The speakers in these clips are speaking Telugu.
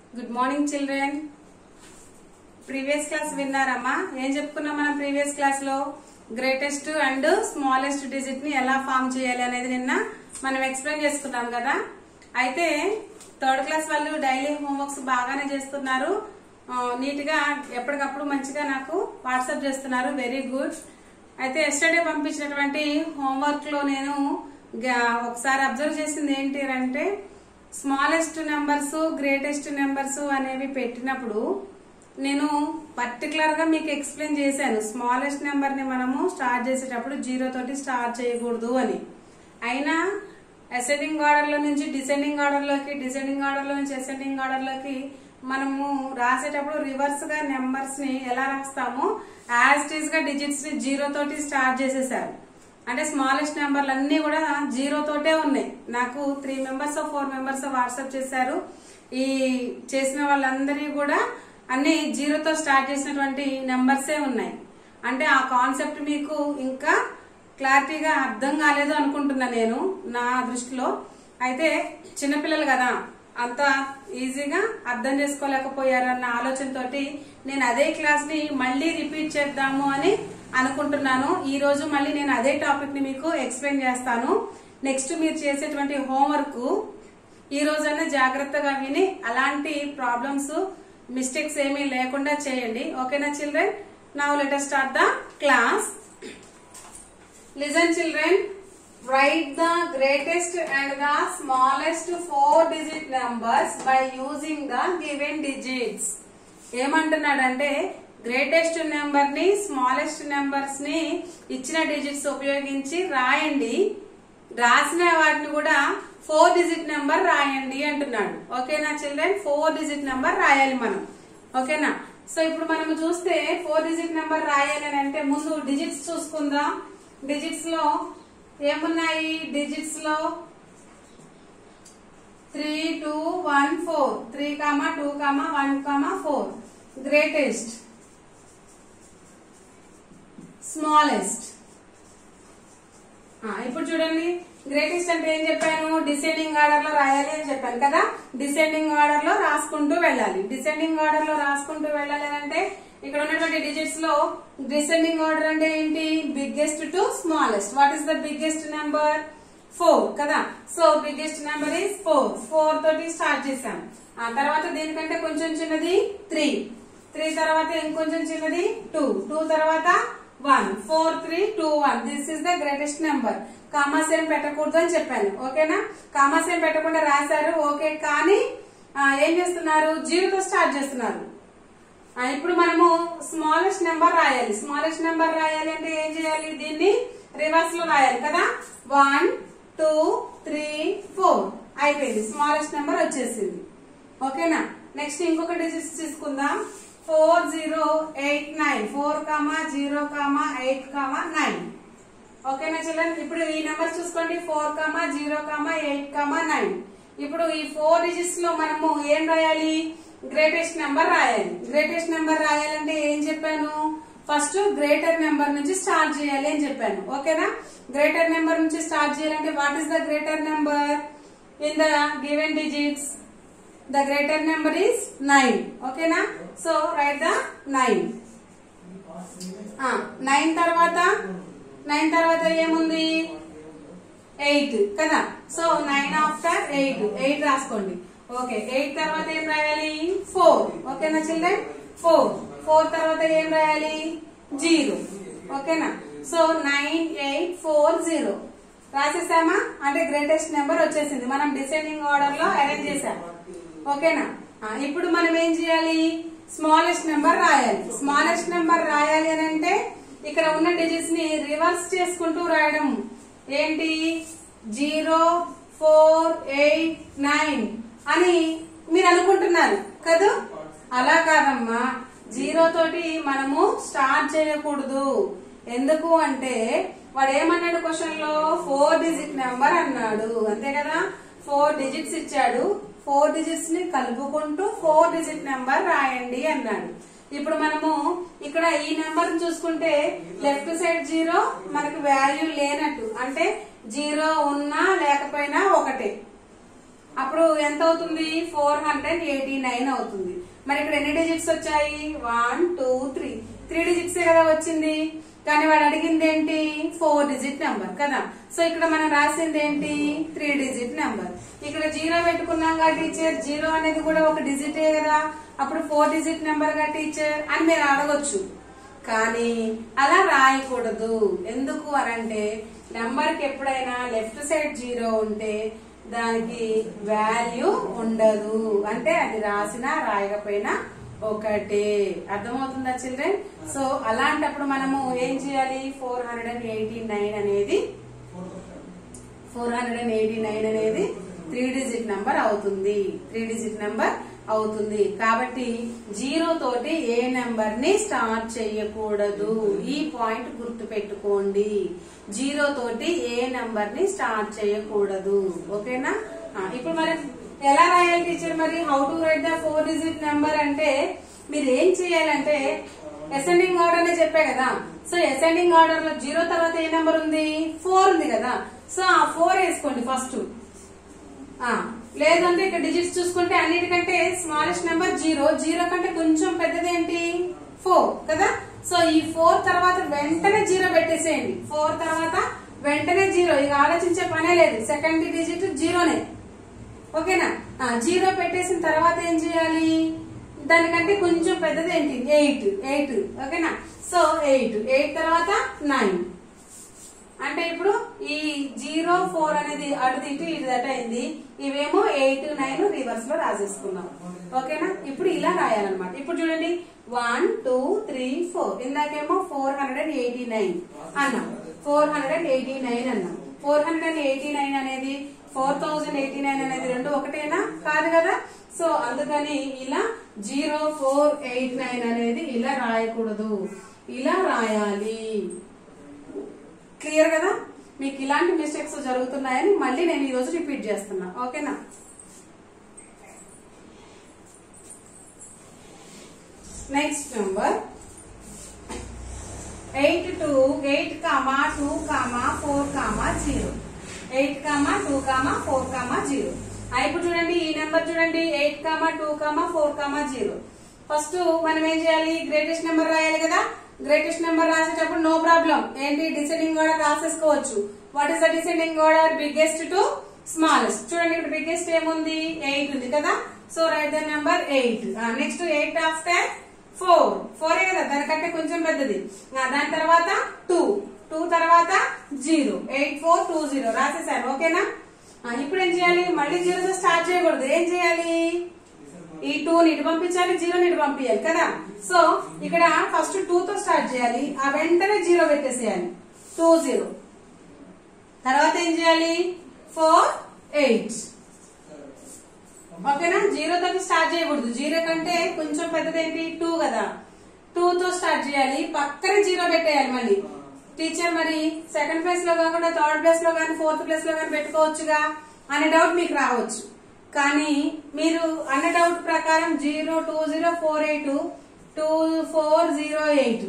good morning children previous class విన్నారమ్మా ఏం చెప్పుకున్నాం మనం ప్రీవియస్ క్లాస్ లో గ్రేటెస్ట్ అండ్ స్మాలెస్ట్ డిజిట్ ని ఎలా ఫామ్ చేయాలి అనేది నిన్న మనం ఎక్స్ప్లెయిన్ చేసుకున్నాం కదా అయితే థర్డ్ క్లాస్ వాళ్ళు డైలీ హోంవర్క్స్ బాగానే చేస్తున్నారు నీట్ గా ఎప్పటికప్పుడు మంచిగా నాకు వాట్సాప్ చేస్తున్నారు వెరీ గుడ్ అయితే ఎస్టర్డే పంపించినటువంటి హోంవర్క్ లో నేను గా- ఒకసారి అబ్జర్వ్ చేసింది ఏంటి అంటే స్మాలెస్ట్ నెంబర్స్ గ్రేటెస్ట్ నెంబర్స్ అనేవి పెట్టినప్పుడు నేను పర్టికులర్ గా మీకు ఎక్స్ప్లెయిన్ చేశాను స్మాలెస్ట్ నెంబర్ ని మనము స్టార్ట్ చేసేటప్పుడు జీరో తోటి స్టార్ట్ చేయకూడదు అని అయినా అసెండింగ్ ఆర్డర్ లో నుంచి డిసెండింగ్ ఆర్డర్ లోకి డిసెండింగ్ ఆర్డర్ లో నుంచి అసెండింగ్ ఆర్డర్ లోకి మనము రాసేటప్పుడు రివర్స్ గా నెంబర్స్ ని ఎలా రాస్తామో యాజ్ టీజ్ గా డిజిట్స్ ని జీరో తోటి స్టార్ట్ చేసేసారు అంటే స్మాలెస్ట్ నెంబర్లు అన్ని కూడా జీరో తోటే ఉన్నాయి నాకు three members four members WhatsApp చేశారు ఈ చేసిన వాళ్ళందరి కూడా అన్ని జీరోతో స్టార్ట్ చేసినటువంటి నెంబర్సే ఉన్నాయి అంటే ఆ కాన్సెప్ట్ మీకు ఇంకా క్లారిటీగా అర్థం కాలేదు అనుకుంటున్నా నేను నా దృష్టిలో అయితే చిన్నపిల్లలు కదా అంత ఈజీగా అర్థం చేసుకోలేకపోయారన్న ఆలోచనతోటి నేను అదే క్లాస్ ని మళ్ళీ రిపీట్ చేద్దాము అని అనుకుంటున్నాను ఈ రోజు మళ్ళీ నేను అదే టాపిక్ ని మీకు ఎక్స్ప్లెయిన్ చేస్తాను నెక్స్ట్ మీరు చేసేటువంటి హోంవర్క్ ఈ రోజైనా జాగ్రత్తగా విని అలాంటి ప్రాబ్లమ్స్ మిస్టేక్స్ ఏమీ లేకుండా చేయండి ఓకేనా children now let start the class listen children write the greatest and the smallest four digit numbers by using the given digits ఏమంటున్నాడంటే గ్రేటెస్ట్ నెంబర్ ని స్మాలెస్ట్ నెంబర్స్ ని ఇచ్చిన డిజిట్స్ ఉపయోగించి రాయండి రాసిన వాటిని కూడా ఫోర్ డిజిట్ నెంబర్ రాయండి అంటున్నాడు ఓకేనా చిల్డ్రన్ ఫోర్ డిజిట్ నెంబర్ రాయాలి మనం ఓకేనా సో ఇప్పుడు మనం చూస్తే ఫోర్ డిజిట్ నెంబర్ రాయాలి అని అంటే ముందు డిజిట్స్ చూసుకుందాం డిజిట్స్ లో ఏమున్నాయి డిజిట్స్ లో three two one four three comma two comma one comma four greatest smallest ఇప్పుడు చూడండి గ్రేటెస్ట్ అంటే ఏం చెప్పాను డిసెండింగ్ ఆర్డర్ లో రాయాలి అని చెప్పాను కదా డిసెండింగ్ ఆర్డర్ లో రాసుకుంటూ వెళ్ళాలి డిసెండింగ్ ఆర్డర్ లో రాసుకుంటూ వెళ్ళాలి అని అంటే ఇక్కడ ఉన్నటువంటి డిజిట్స్ లో డిసెండింగ్ ఆర్డర్ అంటే ఏంటి biggest to smallest what is the biggest number four కదా so biggest number is four four తోటి స్టార్ట్ చేసాం ఆ తర్వాత దీనికంటే కొంచెం చిన్నది త్రీ త్రీ తర్వాత ఇంకొంచెం చిన్నది టూ టూ తర్వాత one four three two one this is the greatest number commas ఏం పెట్టకూడదు అని చెప్పాను ఓకేనా కామాస్ ఏం పెట్టకుండా రాశారు ఓకే కానీ ఆ, ఏం చేస్తున్నారు జీరోతో స్టార్ట్ చేస్తున్నారు ఆ, ఇప్పుడు మనము స్మాలెస్ట్ నెంబర్ రాయాలి స్మాలెస్ట్ నెంబర్ రాయాలి అంటే ఏం చేయాలి దీన్ని రివర్స్ లో రాయాలి కదా వన్ టూ త్రీ ఫోర్ అయిపోయింది స్మాలెస్ట్ నెంబర్ వచ్చేసింది ఓకేనా నెక్స్ట్ ఇంకొక డిజిట్స్ తీసుకుందాం four zero eight nine four comma zero comma eight comma nine ఓకేనా చిల్డ్రన్ ఇప్పుడు ఈ నెంబర్ చూసుకోండి four comma zero comma eight comma nine ఇప్పుడు ఈ ఫోర్ డిజిట్స్ లో మనము ఏం రాయాలి గ్రేటెస్ట్ నెంబర్ రాయాలి గ్రేటెస్ట్ నెంబర్ రాయాలంటే ఏం చెప్పాను ఫస్ట్ గ్రేటర్ నెంబర్ నుంచి స్టార్ట్ చేయాలి అని చెప్పాను ఓకేనా గ్రేటర్ నెంబర్ నుంచి స్టార్ట్ చేయాలంటే what is the greater number in the given digits the greater number is nine ఓకేనా so write the nine nine తర్వాత నైన్ తర్వాత ఏముంది ఎయిట్ కదా so nine after eight eight రాసుకోండి ఓకే ఎయిట్ తర్వాత ఏం రాయాలి ఫోర్ ఓకేనా చిల్డ్రన్ ఫోర్ ఫోర్ తర్వాత ఏం రాయాలి జీరో ఓకేనా so nine eight four zero రాసేసామా అంటే గ్రేటెస్ట్ నెంబర్ వచ్చేసింది మనం డిసెండింగ్ ఆర్డర్ లో అరేంజ్ చేసాము ఓకేనా ఆ, ఇప్పుడు మనం ఏం చేయాలి స్మాలెస్ట్ నెంబర్ రాయాలి స్మాలెస్ట్ నెంబర్ రాయాలి అని అంటే ఇక్కడ ఉన్న డిజిట్స్ ని రివర్స్ చేసుకుంటూ రాయడం ఏంటి జీరో ఫోర్ ఎయిట్ నైన్ అని మీరు అనుకుంటున్నారు కదా అలా కాదమ్మా జీరో తోటి మనము స్టార్ట్ చేయకూడదు ఎందుకు అంటే వాడు ఏమన్నాడు క్వశ్చన్ లో ఫోర్ డిజిట్ నెంబర్ అన్నాడు అంతే కదా ఫోర్ డిజిట్స్ ఇచ్చాడు ఫోర్ డిజిట్స్ ని కలుపుకుంటూ ఫోర్ డిజిట్ నెంబర్ రాయండి అన్నాడు ఇప్పుడు మనము ఇక్కడ ఈ నెంబర్ చూసుకుంటే లెఫ్ట్ సైడ్ జీరో మనకి వాల్యూ లేనట్టు అంటే జీరో ఉన్నా లేకపోయినా ఒకటే అప్పుడు ఎంత అవుతుంది ఫోర్ హండ్రెడ్ ఎయిటీ నైన్ అవుతుంది మరి ఇక్కడ ఎన్ని డిజిట్స్ వచ్చాయి one two three three digits కదా వచ్చింది కానీ వాడు అడిగింది ఏంటి ఫోర్ డిజిట్ నెంబర్ కదా సో ఇక్కడ మనం రాసింది ఏంటి త్రీ డిజిట్ నెంబర్ ఇక్కడ జీరో పెట్టుకున్నాం గా టీచర్ జీరో అనేది కూడా ఒక డిజిటే కదా అప్పుడు ఫోర్ డిజిట్ నెంబర్ గా టీచర్ అని మీరు అడగొచ్చు కానీ అలా రాయకూడదు ఎందుకు అనంటే నెంబర్ కి ఎప్పుడైనా లెఫ్ట్ సైడ్ జీరో ఉంటే దానికి వాల్యూ ఉండదు అంటే అది రాసినా రాయకపోయినా ఒకటే అర్థమవుతుందా చిల్డ్రన్ సో అలాంటప్పుడు మనము ఏం చేయాలి four hundred and eighty nine అనేది four hundred and eighty nine అనేది త్రీ డిజిట్ నంబర్ అవుతుంది త్రీ డిజిట్ నంబర్ అవుతుంది కాబట్టి జీరో తోటి ఏ నెంబర్ ని స్టార్ట్ చేయకూడదు ఈ పాయింట్ గుర్తు పెట్టుకోండి జీరో తోటి ఏ నెంబర్ ని స్టార్ట్ చేయకూడదు ఓకేనా ఆ, ఇప్పుడు మరి ఎలా రాయాలి టీచర్ మరి how to write the four digit number అంటే మీరు ఏం చేయాలంటే అసెండింగ్ ఆర్డర్ అనే చెప్పా కదా సో అసెండింగ్ ఆర్డర్ లో జీరో తర్వాత ఏ నెంబర్ ఉంది ఫోర్ ఉంది కదా సో ఆ ఫోర్ వేసుకోండి ఫస్ట్ ఆ, లేదంటే ఇక్కడ డిజిట్స్ చూసుకుంటే అన్నిటికంటే స్మాలెస్ట్ నెంబర్ జీరో జీరో కంటే కొంచెం పెద్దదేంటి ఫోర్ కదా సో ఈ ఫోర్ తర్వాత వెంటనే జీరో పెట్టేసేయండి ఫోర్ తర్వాత వెంటనే జీరో ఇక ఆలోచించే పనే లేదు సెకండ్ డిజిట్ జీరోనే ఓకేనా ఆ, జీరో పెట్టేసిన తర్వాత ఏం చేయాలి దానికంటే కొంచెం పెద్దది ఏంటి ఎయిట్ ఎయిట్ ఓకేనా సో ఎయిట్ ఎయిట్ తర్వాత నైన్ అంటే ఇప్పుడు ఈ జీరో ఫోర్ అనేది అటు ఇటు ఇటు దట అయింది ఇవేమో ఎయిట్ నైన్ రివర్స్ లో రాసేసుకున్నాం ఓకేనా ఇప్పుడు ఇలా రాయాలన్నమాట ఇప్పుడు చూడండి వన్ టూ త్రీ ఫోర్ ఇందాకేమో four hundred and eighty nine అన్నాం four hundred and eighty nine అన్నాం four hundred and eighty nine అనేది ఫోర్ థౌజండ్ ఎయిటీ నైన్ అనేది రెండు ఒకటేనా కాదు కదా సో అందుకని ఇలా జీరో ఫోర్ ఎయిట్ నైన్ అనేది ఇలా రాయకూడదు ఇలా రాయాలి క్లియర్ కదా మీకు ఇలాంటి మిస్టేక్స్ జరుగుతున్నాయని మళ్ళీ నేను ఈ రోజు రిపీట్ చేస్తున్నా ఓకేనా next number eight two eight comma two comma four comma zero eight comma two comma four comma zero ఇప్పుడు చూడండి ఈ నెంబర్ చూడండి eight comma two comma four comma zero first మనం ఏం చేయాలి గ్రేటెస్ట్ నెంబర్ రాయాలి కదా గ్రేటెస్ట్ నెంబర్ రాసేటప్పుడు నో ప్రాబ్లం ఏంటి డిసెండింగ్ ఆర్డర్ రాసేసుకోవచ్చు what is the descending order biggest to smallest చూడండి ఇక్కడ బిగ్గెస్ట్ ఏముంది ఎయిట్ ఉంది కదా so write the number eight next eight after four ఫోరే కదా దానికంటే కొంచెం పెద్దది ఆ, దాని తర్వాత టూ టూ తర్వాత zero eight four two zero రాసేసాను ఓకేనా ఆ, ఇప్పుడు ఏం చేయాలి మళ్ళీ జీరోతో స్టార్ట్ చేయకూడదు ఏం చేయాలి ఈ టూ ఇటు పంపించాలి జీరో ఇటు పంపించాలి కదా సో ఇక్కడ ఫస్ట్ టూ తో స్టార్ట్ చేయాలి ఆ వెంటనే జీరో పెట్టేసేయాలి టూ జీరో తర్వాత ఏం చేయాలి ఫోర్ ఎయిట్ ఓకేనా జీరో తో స్టార్ట్ చేయకూడదు జీరో కంటే కొంచెం పెద్దదేంటి టూ కదా టూ తో స్టార్ట్ చేయాలి పక్కన జీరో పెట్టేయాలి మళ్ళీ టీచర్ మరి సెకండ్ ప్లేస్ లో కాకుండా థర్డ్ ప్లేస్ లో కానీ ఫోర్త్ ప్లేస్ లో కానీ పెట్టుకోవచ్చుగా అనే డౌట్ మీకు రావచ్చు కానీ మీరు అన్న డౌట్ ప్రకారం zero two zero four eight two four zero eight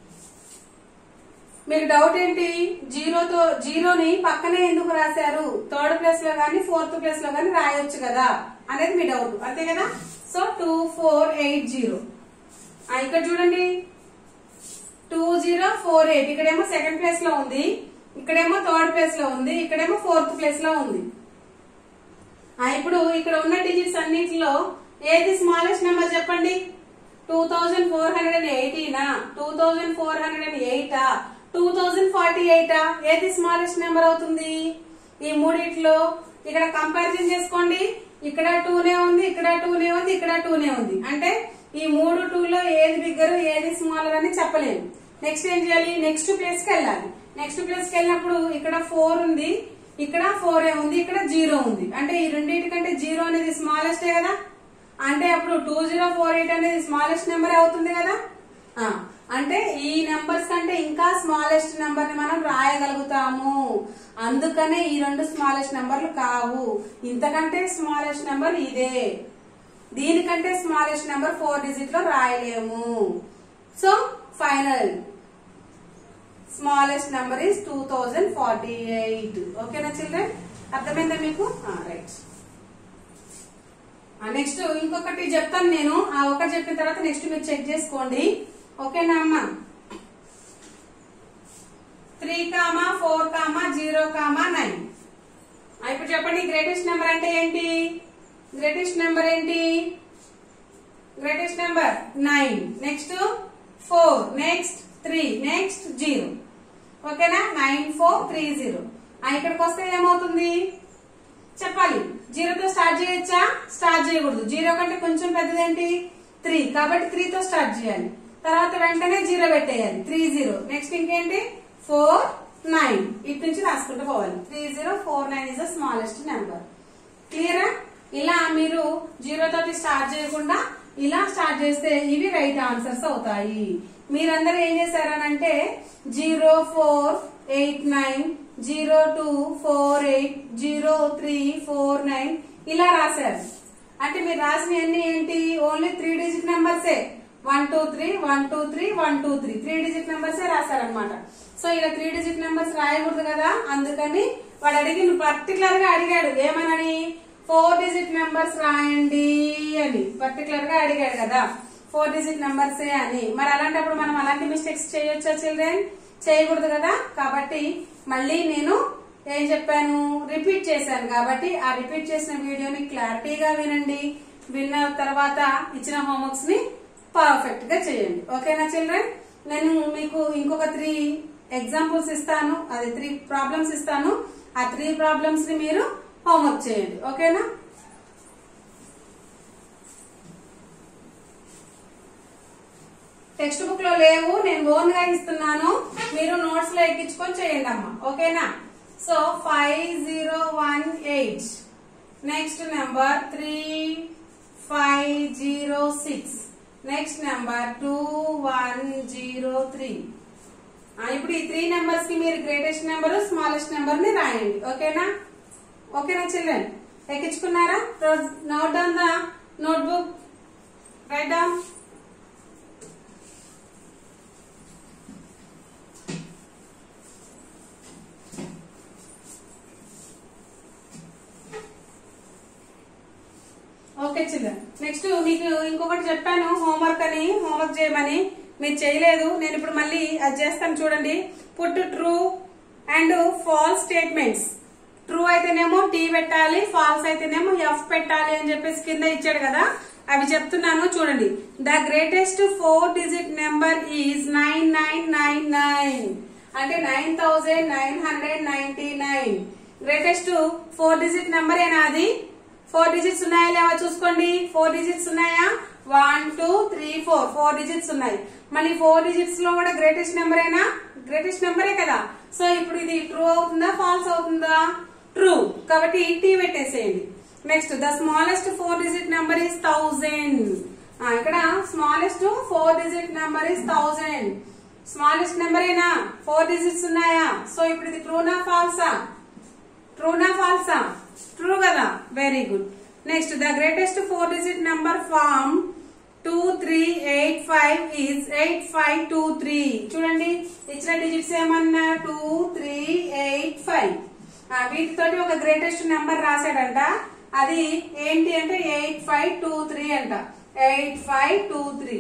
మీకు డౌట్ ఏంటి జీరోతో జీరోని పక్కనే ఎందుకు రాశారు థర్డ్ ప్లేస్ లో గానీ ఫోర్త్ ప్లేస్ లో గానీ రాయొచ్చు కదా అనేది మీ డౌట్ అంతే కదా so two four eight zero ఇక్కడ చూడండి టూ జీరో ఫోర్ ఎయిట్ ఇక్కడేమో సెకండ్ ప్లేస్ లో ఉంది ఇక్కడేమో థర్డ్ ప్లేస్ లో ఉంది ఇక్కడేమో ఫోర్త్ ప్లేస్ లో ఉంది ఆ, ఇప్పుడు ఇక్కడ ఉన్న డిజిట్స్ అన్నిటిలో ఏది స్మాలెస్ట్ నెంబర్ చెప్పండి two thousand four hundred and ఎయిటీనా two thousand four hundred and ఎయిటా టూ థౌజండ్ ఫార్టీ ఎయిటా ఏది స్మాలెస్ట్ నెంబర్ అవుతుంది ఈ మూడిట్లో ఇక్కడ కంపారిజన్ చేసుకోండి ఇక్కడ టూనే ఉంది ఇక్కడ టూనే ఉంది ఇక్కడ టూనే ఉంది అంటే ఈ మూడు టూలో ఏది బిగ్గర్ ఏది స్మాలర్ అని చెప్పలేము నెక్స్ట్ ఏం చేయాలి నెక్స్ట్ ప్లేస్ కి వెళ్ళాలి నెక్స్ట్ ప్లేస్ కి వెళ్ళినప్పుడు ఇక్కడ ఫోర్ ఉంది ఇక్కడ ఫోర్ ఏ ఉంది ఇక్కడ జీరో ఉంది అంటే ఈ రెండింటి కంటే జీరో అనేది స్మాలెస్టే కదా అంటే అప్పుడు టూ జీరో ఫోర్ ఎయిట్ అనేది స్మాలెస్ట్ నెంబర్ అవుతుంది కదా ఆ, అంటే ఈ నెంబర్స్ కంటే ఇంకా స్మాలెస్ట్ నెంబర్ ని మనం రాయగలుగుతాము అందుకనే ఈ రెండు స్మాలెస్ట్ నెంబర్లు కావు ఇంతకంటే స్మాలెస్ట్ నెంబర్ ఇదే దీనికంటే స్మాలెస్ట్ నెంబర్ ఫోర్ డిజిట్ లో రాయలేము so final smallest number is two thousand forty eight ఓకేనా చిల్డ్రన్ అర్థమైందా మీకు రైట్ నెక్స్ట్ ఇంకొకటి చెప్తాను నేను ఆ ఒకటి చెప్పిన తర్వాత నెక్స్ట్ మీరు చెక్ చేసుకోండి ఓకేనా అమ్మా three comma four comma zero comma nine ఇప్పుడు చెప్పండి గ్రేటెస్ట్ నెంబర్ అంటే ఏంటి గ్రేటెస్ట్ నెంబర్ ఏంటి greatest number nine next four next three next zero ఓకేనా నైన్ ఫోర్ త్రీ జీరో ఇక్కడికి వస్తే ఏమవుతుంది చెప్పాలి జీరోతో స్టార్ట్ చేయొచ్చా స్టార్ట్ చేయకూడదు జీరో కంటే కొంచెం పెద్దదేంటి త్రీ కాబట్టి త్రీ తో స్టార్ట్ చేయాలి తర్వాత వెంటనే జీరో పెట్టేయాలి త్రీ జీరో నెక్స్ట్ ఇంకేంటి ఫోర్ నైన్ ఇటు నుంచి రాసుకుంటూ పోవాలి three zero four nine is the smallest number క్లియరా ఇలా మీరు జీరో తోటి స్టార్ట్ చేయకుండా ఇలా స్టార్ట్ చేస్తే ఇవి రైట్ ఆన్సర్స్ అవుతాయి మీరందరూ ఏం చేశారనంటే zero four eight nine zero two four eight zero three four nine ఇలా రాశారు అంటే మీరు రాసినవన్నీ ఏంటి ఓన్లీ త్రీ డిజిట్ నెంబర్సే one two three one two three one two three three digit నెంబర్సే రాశారనమాట సో ఇలా త్రీ డిజిట్ నెంబర్స్ రాయకూడదు కదా అందుకని వాడు అడిగి పర్టికులర్ గా అడిగాడు ఏమనని ఫోర్ డిజిట్ నెంబర్స్ రాయండి అని పర్టికులర్ గా అడిగాడు కదా ఫోర్ డిజిట్ నెంబర్స్ అని మరి అలాంటప్పుడు మనం అలాంటి మిస్టేక్స్ చేయొచ్చా చిల్డ్రన్ చేయకూడదు కదా కాబట్టి మళ్ళీ నేను ఏం చెప్పాను రిపీట్ చేశాను కాబట్టి ఆ రిపీట్ చేసిన వీడియోని క్లారిటీగా వినండి విన్న తర్వాత ఇచ్చిన హోంవర్క్స్ ని పర్ఫెక్ట్ గా చేయండి ఓకేనా చిల్డ్రన్ నేను మీకు ఇంకొక త్రీ ఎగ్జాంపుల్స్ ఇస్తాను అది త్రీ ప్రాబ్లమ్స్ ఇస్తాను ఆ త్రీ ప్రాబ్లమ్స్ ని మీరు హోంవర్క్ చేయండి ఓకేనా టెక్స్ట్ బుక్ లో లేవు నేను ఓన్ గా ఇస్తున్నాను మీరు నోట్స్ లో ఎక్కించుకొని చేయండి అమ్మా ఓకేనా so five zero one eight next number three five zero six next number two one zero three ఇప్పుడు ఈ త్రీ నెంబర్స్ కి మీరు గ్రేటెస్ట్ నెంబర్ స్మాలెస్ట్ నెంబర్ ని రాయండి ఓకేనా ఓకేనా చిల్డ్రన్ ఎక్కించుకున్నారా note down the notebook right down okay children next మీకు ఇంకొకటి చెప్పాను హోంవర్క్ అని హోంవర్క్ చేయమని మీరు చేయలేదు నేను ఇప్పుడు మళ్ళీ అది చేస్తాను చూడండి put true and false statements true అయితేనేమో టీ పెట్టాలి ఫాల్స్ అయితేనేమో ఎఫ్ పెట్టాలి అని చెప్పేసి కింద ఇచ్చాడు కదా అవి చెప్తున్నాను చూడండి the greatest four digit number is nine nine nine nine అంటే nine thousand nine hundred ninety nine greatest four digit number ఏనా అది ఫోర్ డిజిట్స్ ఉన్నాయా లేవా చూసుకోండి ఫోర్ డిజిట్స్ ఉన్నాయా one two three four four digits ఉన్నాయి మళ్ళీ ఫోర్ డిజిట్స్ లో కూడా గ్రేటెస్ట్ నెంబర్ ఏనా గ్రేటెస్ట్ నెంబరే కదా సో ఇప్పుడు ఇది ట్రూ అవుతుందా ఫాల్స్ అవుతుందా ట్రూ కాబట్టి టీ పెట్టేసేయండి next the smallest four digit number is thousand ఇక్కడ smallest four digit number is thousand smallest number ఏనా ఫోర్ డిజిట్స్ ఉన్నాయా సో ఇప్పుడు ఇది ట్రూనా ఫాల్సా ట్రూనా ఫాల్సా ట్రూ కదా very good next the greatest four digit number form two three eight five is eight five two three చూడండి ఇచ్చిన డిజిట్స్ ఏమన్నా టూ త్రీ ఎయిట్ ఫైవ్ వీటితోటి ఒక గ్రేటెస్ట్ నెంబర్ రాశాడంట అది ఏంటి అంటే ఎయిట్ ఫైవ్ టూ త్రీ అంట ఎయిట్ ఫైవ్ టూ త్రీ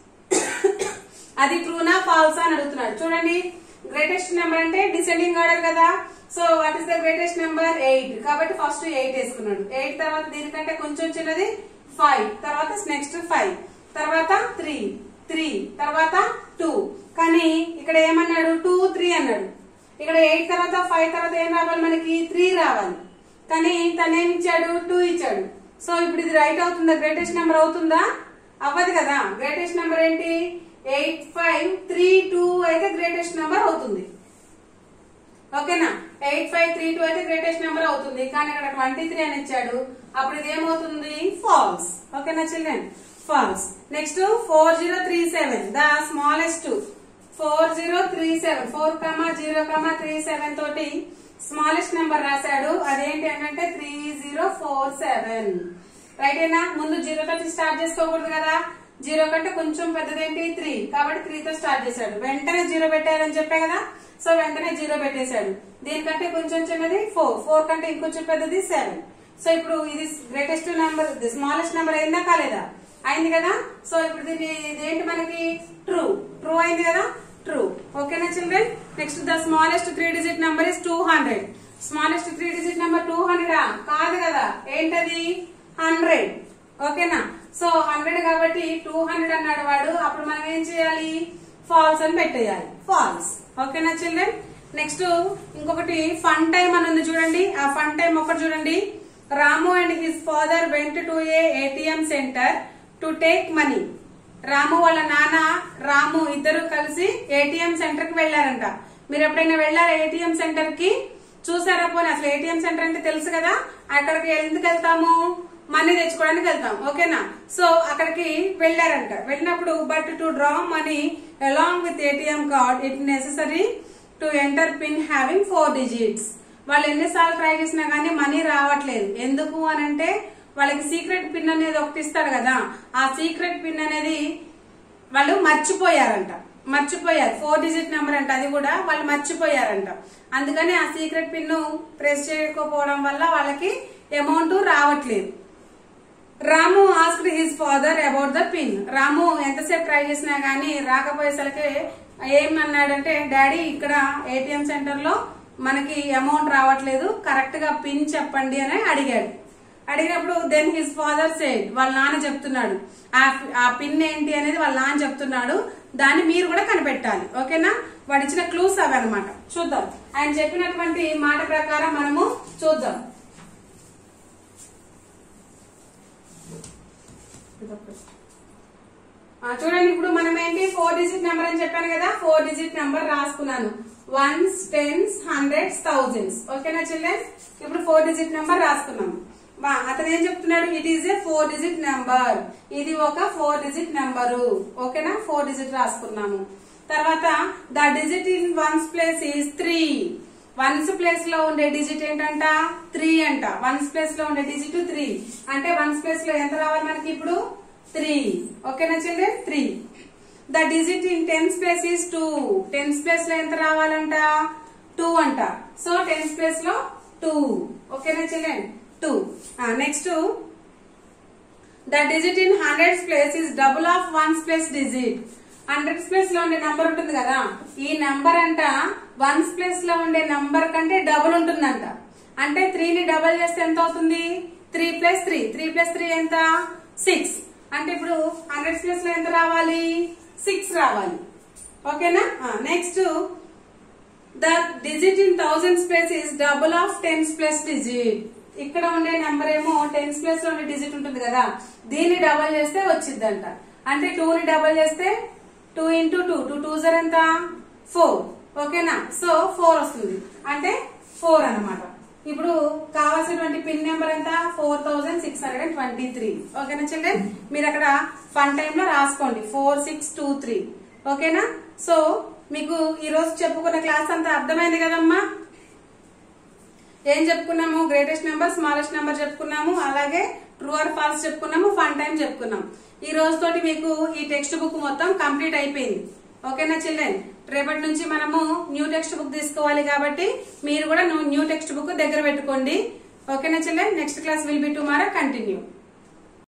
అది ట్రూనా ఫాల్సా అని అడుగుతున్నాడు చూడండి గ్రేటెస్ట్ నెంబర్ అంటే డిసెండింగ్ ఆర్డర్ కదా so what is the greatest number eight కాబట్టి ఫస్ట్ ఎయిట్ వేసుకున్నాడు ఎయిట్ తర్వాత దీనికంటే కొంచెం చిన్నది ఫైవ్ తర్వాత నెక్స్ట్ ఫైవ్ తర్వాత త్రీ త్రీ తర్వాత టూ కానీ ఇక్కడ ఏమన్నాడు టూ త్రీ అన్నాడు ఇక్కడ ఎయిట్ తర్వాత ఫైవ్ తర్వాత ఏం రావాలి మనకి త్రీ రావాలి కానీ తను ఏమి ఇచ్చాడు టూ ఇచ్చాడు సో ఇప్పుడు ఇది రైట్ అవుతుందా గ్రేటెస్ట్ నెంబర్ అవుతుందా అవ్వదు కదా గ్రేటెస్ట్ నెంబర్ ఏంటి ఎయిట్ ఫైవ్ త్రీ టూ అయితే గ్రేటెస్ట్ నెంబర్ అవుతుంది ఓకేనా ఎయిట్ ఫైవ్ త్రీ టూ అయితే గ్రేటెస్ట్ నెంబర్ అవుతుంది కానీ అక్కడ ట్వంటీ త్రీ అని ఇచ్చాడు అప్పుడు ఇది ఏమవుతుంది ఫాల్స్ ఓకేనా children false next four zero three seven the smallest four zero three seven four comma zero comma three seven తోటి స్మాలెస్ట్ నెంబర్ రాశాడు అదేంటి అంటే three zero four seven right అయినా ముందు జీరో తోటి స్టార్ట్ చేసుకోకూడదు కదా జీరో కంటే కొంచెం పెద్దదేంటి త్రీ కాబట్టి త్రీ తో స్టార్ట్ చేశాడు వెంటనే జీరో పెట్టారని చెప్పే కదా సో వెంటనే జీరో పెట్టేశాడు దీనికంటే కొంచెం చిన్నది ఫోర్ ఫోర్ కంటే ఇంకొంచెం పెద్దది సెవెన్ సో ఇప్పుడు ఇది గ్రేటెస్ట్ నెంబర్ స్మాలెస్ట్ నెంబర్ అయిందా కాలేదా అయింది కదా సో ఇప్పుడు దీన్ని ఇదేంటి మనకి ట్రూ ట్రూ అయింది కదా ట్రూ ఓకేనా children next the smallest three digit number is two hundred smallest three digit number two హండ్రెడా కాదు కదా ఏంటది హండ్రెడ్ ఓకేనా సో హండ్రెడ్ కాబట్టి టూ హండ్రెడ్ అన్నాడు వాడు అప్పుడు మనం ఏం చేయాలి ఫాల్స్ అని పెట్టేయాలి ఫాల్స్ ఓకేనా చిల్డ్రన్ నెక్స్ట్ ఇంకొకటి ఫన్ టైం అని ఉంది చూడండి ఆ ఫన్ టైం ఒకటి చూడండి Ramu and his father went to a ATM centre to take money Ramu వాళ్ళ నాన్న రాము ఇద్దరు కలిసి ఏటీఎం సెంటర్ కి వెళ్లారంట మీరు ఎప్పుడైనా వెళ్ళారా ఏటీఎం సెంటర్ కి చూసారా పోనీ అసలు ఏటీఎం సెంటర్ అంటే తెలుసు కదా అక్కడికి ఎందుకు వెళ్తాము మనీ తెచ్చుకోవడానికి వెళ్తాం ఓకేనా సో అక్కడికి వెళ్ళారంట వెళ్ళినప్పుడు but to draw money along with ATM card it necessary to enter pin having four digits వాళ్ళు ఎన్నిసార్లు ట్రై చేసినా గానీ మనీ రావట్లేదు ఎందుకు అని అంటే వాళ్ళకి సీక్రెట్ పిన్ అనేది ఒకటి ఇస్తాడు కదా ఆ సీక్రెట్ పిన్ అనేది వాళ్ళు మర్చిపోయారంట మర్చిపోయారు ఫోర్ డిజిట్ నెంబర్ అంట అది కూడా వాళ్ళు మర్చిపోయారంట అందుకని ఆ సీక్రెట్ పిన్ ప్రెస్ చేయకపోవడం వల్ల వాళ్ళకి అమౌంట్ రావట్లేదు Ramu asked his father about the pin Ramu ఎంతసేపు ట్రై చేసినా గానీ రాకపోయేసరికి ఏమన్నాడంటే డాడీ ఇక్కడ ఏటీఎం సెంటర్ లో మనకి అమౌంట్ రావట్లేదు కరెక్ట్ గా పిన్ చెప్పండి అని అడిగాడు అడిగినప్పుడు దెన్ హిస్ ఫాదర్ సేడ్ వాళ్ళ నాన్న చెప్తున్నాడు ఆ ఆ పిన్ ఏంటి అనేది వాళ్ళ నాన్న చెప్తున్నాడు దాన్ని మీరు కూడా కనిపెట్టాలి ఓకేనా వాడు ఇచ్చిన క్లూస్ అవి అనమాట చూద్దాం ఆయన చెప్పినటువంటి మాట ప్రకారం మనము చూద్దాం ఆ, చూడండి ఇప్పుడు మనం ఏంటి ఫోర్ డిజిట్ నెంబర్ అని చెప్పాను కదా ఫోర్ డిజిట్ నెంబర్ రాసుకున్నాను వన్స్ టెన్స్ హండ్రెడ్స్ థౌజండ్స్ ఓకేనా చిల్డ్రన్ ఇప్పుడు ఫోర్ డిజిట్ నెంబర్ రాసుకున్నాం వా, అతను ఏం చెప్తున్నాడు it is a four digit number ఇది ఒక ఫోర్ డిజిట్ నెంబరు ఓకేనా ఫోర్ డిజిట్ రాసుకున్నాము తర్వాత the digit in ones place is three ones place లో ఉండే డిజిట్ ఏంటంట త్రీ అంట వన్స్ ప్లేస్ లో ఉండే డిజిట్ త్రీ అంటే వన్స్ ప్లేస్ లో ఎంత రావాలి మనకి ఇప్పుడు త్రీ ఓకేనా children three the digit in tens place is two tens place లో ఎంత రావాలంట టూ అంట సో టెన్స్ ప్లేస్ లో టూ ఓకేనా children two next the digit in hundreds place is double of ones place digit hundreds place లో ఉండే నంబర్ ఉంటుంది కదా ఈ నంబర్ అంట వన్స్ ప్లేస్ లో ఉండే నంబర్ కంటే డబుల్ ఉంటుందంట అంటే త్రీని డబుల్ చేస్తే ఎంత అవుతుంది three plus three three plus three ఎంత సిక్స్ అంటే ఇప్పుడు హండ్రెడ్స్ ప్లేస్ లో ఎంత రావాలి సిక్స్ రావాలి ఓకేనా next the digit in thousands place is double of tens plus digit ఇక్కడ ఉండే నెంబర్ ఏమో టెన్స్ ప్లేస్ లో ఉండే డిజిట్ ఉంటుంది కదా దీన్ని డబల్ చేస్తే వచ్చిందంట అంటే టూ ని డబల్ చేస్తే two into two two two జర్ ఎంత ఫోర్ ఓకేనా సో ఫోర్ వస్తుంది అంటే ఫోర్ అన్నమాట ఇప్పుడు కావాల్సినటువంటి పిన్ నెంబర్ ఎంత four thousand six hundred and twenty three ఓకేనా చిల్డ్రన్ మీరు అక్కడ ఫన్ టైమ్ లో రాసుకోండి ఫోర్ సిక్స్ టూ త్రీ ఓకేనా సో మీకు ఈ రోజు చెప్పుకున్న క్లాస్ అంతా అర్థమైంది కదమ్మా ఏం చెప్పుకున్నాము గ్రేటెస్ట్ నెంబర్ స్మాలెస్ట్ నెంబర్ చెప్పుకున్నాము అలాగే ట్రూ ఆర్ ఫాల్స్ చెప్పుకున్నాము ఫన్ టైం చెప్పుకున్నాం ఈ రోజు తోటి మీకు ఈ టెక్స్ట్ బుక్ మొత్తం కంప్లీట్ అయిపోయింది ఓకేనా చిల్డ్రన్ రేపటి నుంచి మనము న్యూ టెక్స్ట్ బుక్ తీసుకోవాలి కాబట్టి మీరు కూడా న్యూ టెక్స్ట్ బుక్ దగ్గర పెట్టుకోండి ఓకేనా children next class will be tomorrow continue